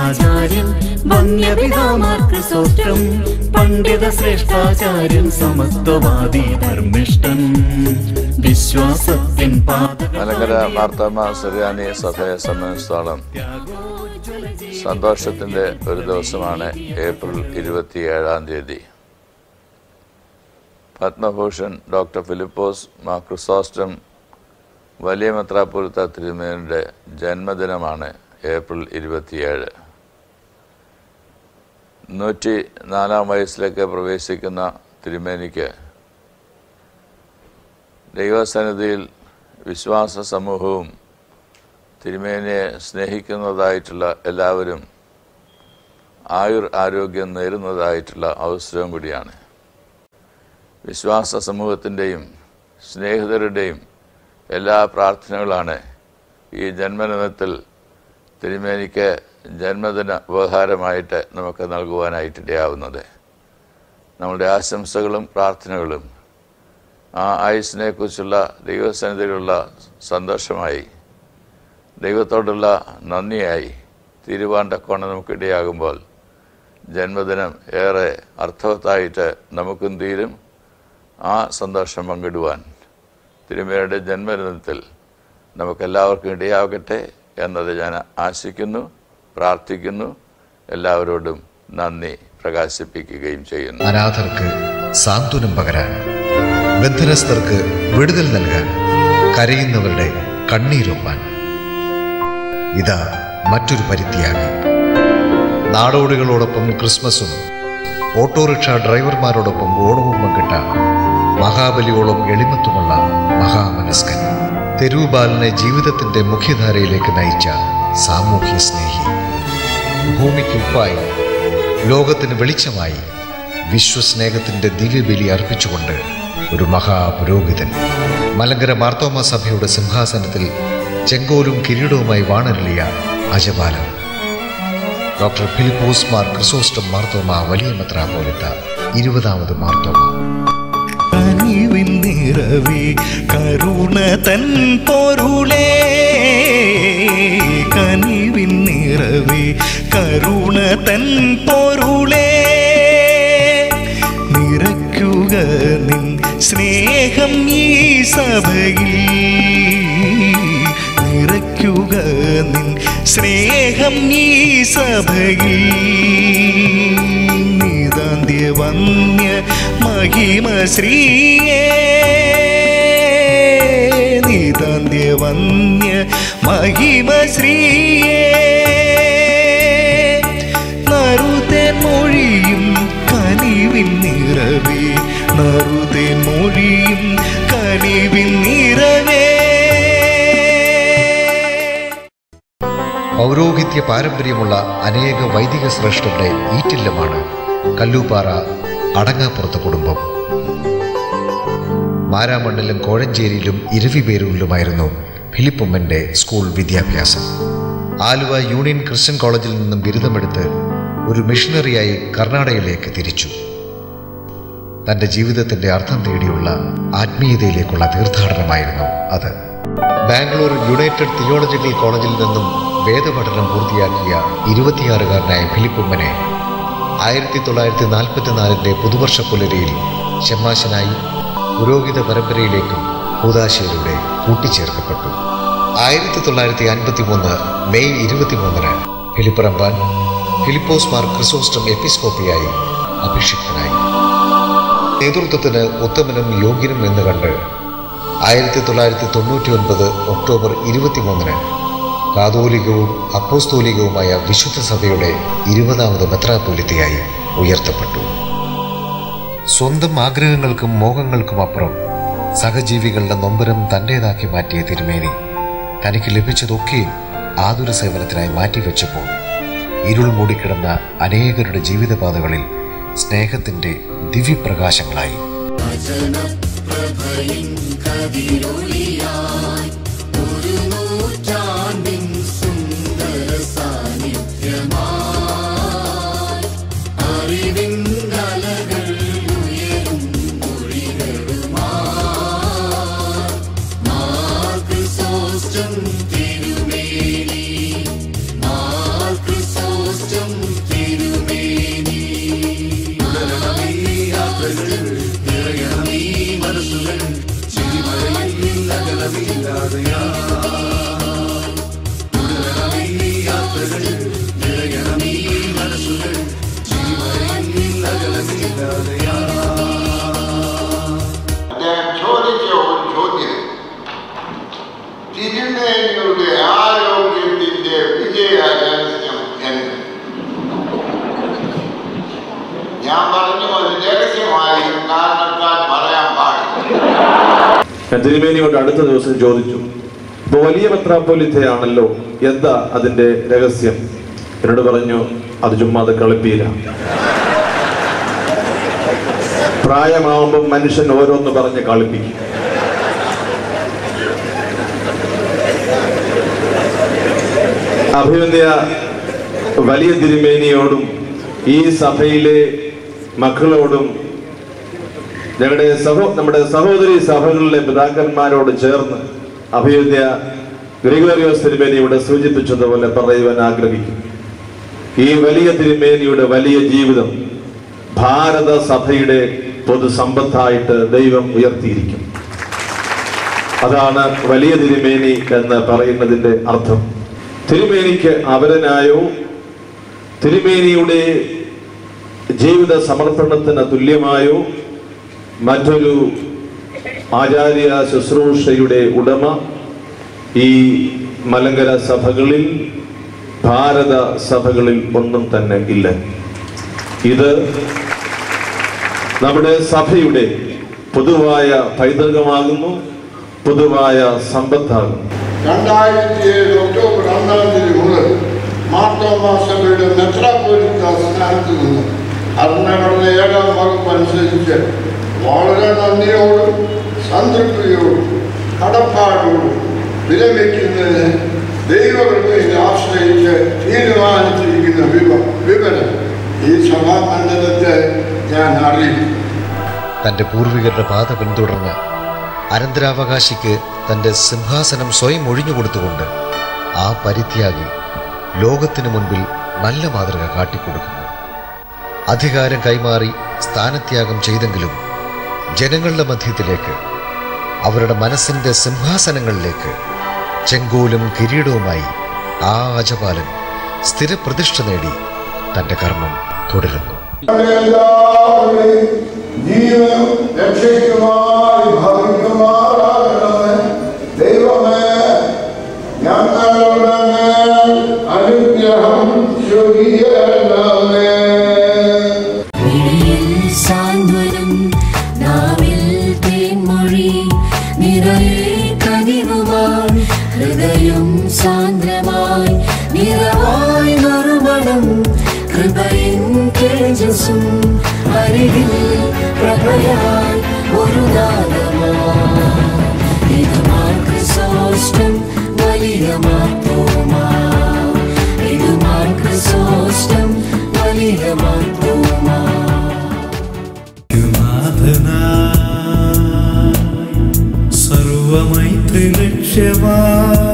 ആചാര്യൻ വന്യപിതാമാർ ക്രിസോസ്റ്റം പണ്ഡിത ശ്രേഷ്ഠാചാര്യൻ സമത്വവാദി ധർമ്മിഷ്ഠൻ വിശ്വാസത്തിൻ പാത മലങ്കര മാർത്താമ സുറിയാനി സഭയെ സംബന്ധിച്ചിടത്തോളം സന്തോഷത്തിന്റെ ഒരു ദിവസമാണ് ഏപ്രിൽ ഇരുപത്തിയേഴാം തീയതി പത്മഭൂഷൺ ഡോക്ടർ ഫിലിപ്പോസ് മാ ക്രിസോസ്റ്റം വലിയ മെത്രാപ്പൊലിത്ത തിരുമേനിയുടെ ജന്മദിനമാണ് ഏപ്രിൽ ഇരുപത്തിയേഴ് നൂറ്റി നാലാം വയസ്സിലേക്ക് പ്രവേശിക്കുന്ന തിരുമേനിക്ക് ദൈവസന്നിധിയിൽ വിശ്വാസ സമൂഹവും തിരുമേനിയെ സ്നേഹിക്കുന്നതായിട്ടുള്ള എല്ലാവരും ആയുർ ആരോഗ്യം നേരുന്നതായിട്ടുള്ള അവസരവും കൂടിയാണ് വിശ്വാസ സമൂഹത്തിൻ്റെയും സ്നേഹിതരുടെയും എല്ലാ പ്രാർത്ഥനകളാണ് ഈ ജന്മദിനത്തിൽ തിരുമേനിക്ക് ജന്മദിന ഉപഹാരമായിട്ട് നമുക്ക് നൽകുവാനായിട്ടിടയാവുന്നത് നമ്മുടെ ആശംസകളും പ്രാർത്ഥനകളും ആ ആയുസിനെ കുറിച്ചുള്ള ദൈവസന്നിധിയിലുള്ള സന്തോഷമായി ദൈവത്തോടുള്ള നന്ദിയായി തീരുവാണ്ടക്കോണം നമുക്കിടയാകുമ്പോൾ ജന്മദിനം ഏറെ അർത്ഥവത്തായിട്ട് നമുക്കും തീരും ആ സന്തോഷം പങ്കിടുവാൻ തിരുമേനിയുടെ ജന്മദിനത്തിൽ നമുക്കെല്ലാവർക്കും ഇടയാകട്ടെ എന്നത് ഞാൻ ആശിക്കുന്നു പ്രാർത്ഥിക്കുന്നു എല്ലാവരോടും നന്ദി പ്രകാശിപ്പിക്കുകയും ചെയ്യുന്നു അനാഥർക്ക് സാന്ത്വനം പകരാൻ ബന്ധനസ്ഥർക്ക് വിടുതൽ നൽകാൻ കരയുന്നവരുടെ കണ്ണീരൊപ്പാൻ ഇതാ മറ്റൊരു പരിത്യാഗി നാടോടികളോടൊപ്പം ക്രിസ്മസും ഓട്ടോറിക്ഷ ഡ്രൈവർമാരോടൊപ്പം ഓണവും പങ്കിട്ട മഹാബലിയോളം എളിമത്തുമുള്ള മഹാമനസ്കൻ തെരുവ് ബാലനെ ജീവിതത്തിന്റെ മുഖ്യധാരയിലേക്ക് നയിച്ച സാമൂഹ്യ സ്നേഹി ഭൂമിക്ക് ഉപ്പായി ലോകത്തിന് വെളിച്ചമായി വിശ്വസ്നേഹത്തിന്റെ ദിവ്യബലി അർപ്പിച്ചുകൊണ്ട് ഒരു മഹാപുരോഹിതൻ മലങ്കര മാർത്തോമ സഭയുടെ സിംഹാസനത്തിൽ ചെങ്കോലും കിരീടവുമായി വാണരുളിയ അജപാലൻ ഡോക്ടർ ഫിലിപ്പോസ് മാർ ക്രിസോസ്റ്റം മാർത്തോമ വലിയ മെത്രാപോലിത്ത ഇരുപതാമത് മാർത്തോമ കനിവിൻ നിറവേ കരുണ തൻ പൊരുളേ കനിവിൻ നിറവേ കരുണ തൻ പൊരുളേ നിറയ്ക്കുക നിൻ സ്നേഹം ഈ സഭയിൽ നിറയ്ക്കുക നിൻ സ്നേഹം ഈ സഭയിൽ നിതാന്ത്യ വന്യ മഹിമ ശ്രീയേ നിതാന്ത്യ വന്യ മഹിമ ശ്രീയേ നറുതേൻ മൊഴിയും കനിവിൻ നിറവേ നറുതേൻ മൊഴിയും കനിവിൻ നിറവേ പൗരോഹിത്യ പാരമ്പര്യമുള്ള അനേക വൈദിക ശ്രേഷ്ഠരുടെ ഈറ്റില്ലമാണ് കല്ലൂപ്പാറ അടങ്ങാപ്പുറത്ത് കുടുംബം മാരാമണ്ണിലും കോഴഞ്ചേരിയിലും ഇരവിപേരൂരിലുമായിരുന്നു ഫിലിപ്പുമ്മന്റെ സ്കൂൾ വിദ്യാഭ്യാസം ആലുവ യൂണിയൻ ക്രിസ്ത്യൻ കോളേജിൽ നിന്നും ബിരുദമെടുത്ത് ഒരു മിഷണറിയായി കർണാടകയിലേക്ക് തിരിച്ചു തന്റെ ജീവിതത്തിന്റെ അർത്ഥം തേടിയുള്ള ആത്മീയതയിലേക്കുള്ള തീർത്ഥാടനമായിരുന്നു അത് ബാംഗ്ലൂർ യുണൈറ്റഡ് തിയോളജിക്കൽ കോളേജിൽ നിന്നും വേദപഠനം പൂർത്തിയാക്കിയ ഇരുപത്തിയാറുകാരനായ ഫിലിപ്പുമ്മനെ ആയിരത്തി തൊള്ളായിരത്തി നാൽപ്പത്തിനാലിൻ്റെ പുതുവർഷ പുലരിയിൽ ഷമ്മാശനായി പുരോഹിത പരമ്പരയിലേക്കും കൂതാശയിലൂടെ കൂട്ടിച്ചേർക്കപ്പെട്ടു ആയിരത്തി തൊള്ളായിരത്തി അൻപത്തി മൂന്ന് മെയ് ഇരുപത്തിമൂന്നിന് ഫിലിപ്പറമ്പാൻ ഫിലിപ്പോസ് മാർ ക്രിസോസ്റ്റം എപ്പിസ്കോപ്പിയായി അഭിഷിക്തനായി നേതൃത്വത്തിന് ഉത്തമനും യോഗ്യനും എന്ന് കണ്ട് ആയിരത്തി തൊള്ളായിരത്തി തൊണ്ണൂറ്റി ഒൻപത് ഒക്ടോബർ ഇരുപത്തിമൂന്നിന് കാതോലികവും അപ്പോസ്തോലികവുമായ വിശുദ്ധ സഭയുടെ ഇരുപതാമത് മെത്രാപോലിത്തയായി ഉയർത്തപ്പെട്ടു സ്വന്തം ആഗ്രഹങ്ങൾക്കും മോഹങ്ങൾക്കും അപ്പുറം സഹജീവികളുടെ നൊമ്പരം തൻ്റേതാക്കി മാറ്റിയ തിരുമേനി തനിക്ക് ലഭിച്ചതൊക്കെയും ആതുര സേവനത്തിനായി മാറ്റിവെച്ചപ്പോൾ ഇരുൾ മൂടിക്കിടന്ന അനേകരുടെ ജീവിതപാതകളിൽ സ്നേഹത്തിന്റെ ദിവ്യപ്രകാശങ്ങളായി Christos തിരുമേനിയുടെ ആരോഗ്യത്തിന്റെ വിജയ രഹസ്യം എന്ന് ഞാൻ പറഞ്ഞു അത് രഹസ്യമായും കാരണത്താൽ പറയാൻ പാടില്ല ഞാൻ തിരുമേനിയോട് അടുത്ത ദിവസം ചോദിച്ചു ഇപ്പൊ വലിയ മെത്രാപ്പൊലിത്തയാണല്ലോ എന്താ അതിന്റെ രഹസ്യം എന്നോട് പറഞ്ഞു അത് ചുമ്മാ അത് കളിപ്പീര പ്രായമാവുമ്പോൾ മനുഷ്യൻ ഓരോന്ന് പറഞ്ഞ് കളിപ്പിക്കും അഭിനന്ദ വലിയ തിരുമേനിയോടും ഈ സഭയിലെ മക്കളോടും ഞങ്ങളുടെ സഹോ നമ്മുടെ സഹോദരി സഭകളിലെ പിതാക്കന്മാരോട് ചേർന്ന് അഭിയുദ്യ ഗ്രിഗോറിയോസ് തിരുമേനി ഇവിടെ സൂചിപ്പിച്ചതുപോലെ പറയുവാൻ ആഗ്രഹിക്കും ഈ വലിയ തിരുമേനിയുടെ വലിയ ജീവിതം ഭാരത സഭയുടെ പൊതുസമ്പത്തായിട്ട് ദൈവം ഉയർത്തിയിരിക്കും അതാണ് വലിയ തിരുമേനി എന്ന് പറയുന്നതിന്റെ അർത്ഥം തിരുമേനിക്ക് അവരനായോ തിരുമേനിയുടെ ജീവിത സമർപ്പണത്തിന് തുല്യമായോ മറ്റൊരു ആചാര്യ ശുശ്രൂഷയുടെ ഉടമ ഈ മലങ്കര സഭകളിൽ ഭാരത സഭകളിൽ ഒന്നും തന്നെ ഇല്ല ഇത് നമ്മുടെ സഭയുടെ പൊതുവായ പൈതൃകമാകുന്നു പൊതുവായ സമ്പത്താകുന്നു രണ്ടായിരത്തി ഏഴ് ഒക്ടോബർ രണ്ടാം തീയതി മുതൽ മാർത്തോമാ സഭയുടെ മെത്രാപോലിത്ത സ്ഥാനത്ത് നിന്ന് ഭരണഘടന ഏഴാം വകുപ്പ് അനുസരിച്ച് വളരെ നന്ദിയോടും സംതൃപ്തിയോടും കടപ്പാടോടും വിരമിക്കുന്നതിന് ദൈവകൃപയിൽ ആശ്രയിച്ച് തീരുമാനിച്ചിരിക്കുന്ന വിവ വിവരം ഈ സഭാമണ്ഡലത്തെ ഞാൻ അറിയിക്കും തൻ്റെ പൂർവികരുടെ പാത പിന്തുടർന്ന് അനന്തരാവകാശിക്ക് തൻ്റെ സിംഹാസനം സ്വയം ഒഴിഞ്ഞുകൊടുത്തുകൊണ്ട് ആ പരിത്യാഗി ലോകത്തിനു മുൻപിൽ നല്ല മാതൃക കാട്ടിക്കൊടുക്കുന്നു അധികാരം കൈമാറി സ്ഥാനത്യാഗം ചെയ്തെങ്കിലും ജനങ്ങളുടെ മധ്യത്തിലേക്ക് അവരുടെ മനസ്സിൻ്റെ സിംഹാസനങ്ങളിലേക്ക് ചെങ്കോലും കിരീടവുമായി ആ അജപാലൻ സ്ഥിരപ്രതിഷ്ഠ നേടി തൻ്റെ കർമ്മം തുടരുന്നു എല്ലാവരുടെയും ജീവനും രക്ഷയ്ക്കുമായി ഭവിക്കുമാറാകണമേ ദൈവമേ ഞങ്ങളുടെ മേൽ അനുഗ്രഹം ചൊരിയണമേ വിളിയിൽ സാന്ത്വനം നാവിൽ തേൻമൊഴി നിറയെ കനിവുമായി ഹൃദയം സാന്ദ്രമായി നിറവായി നറുമണം കൃപയിൻ തേജസ്സും അരികിൽ പ്രഭയായി ഒരു നാദമായി ഇത് മാർക്രിസോസ്റ്റം വലിയ മാത്തോമാ ഇത് മാർക്രിസോസ്റ്റം വലിയ മാത്തോമാ സർവമൈത്രി ലക്ഷ്യമാ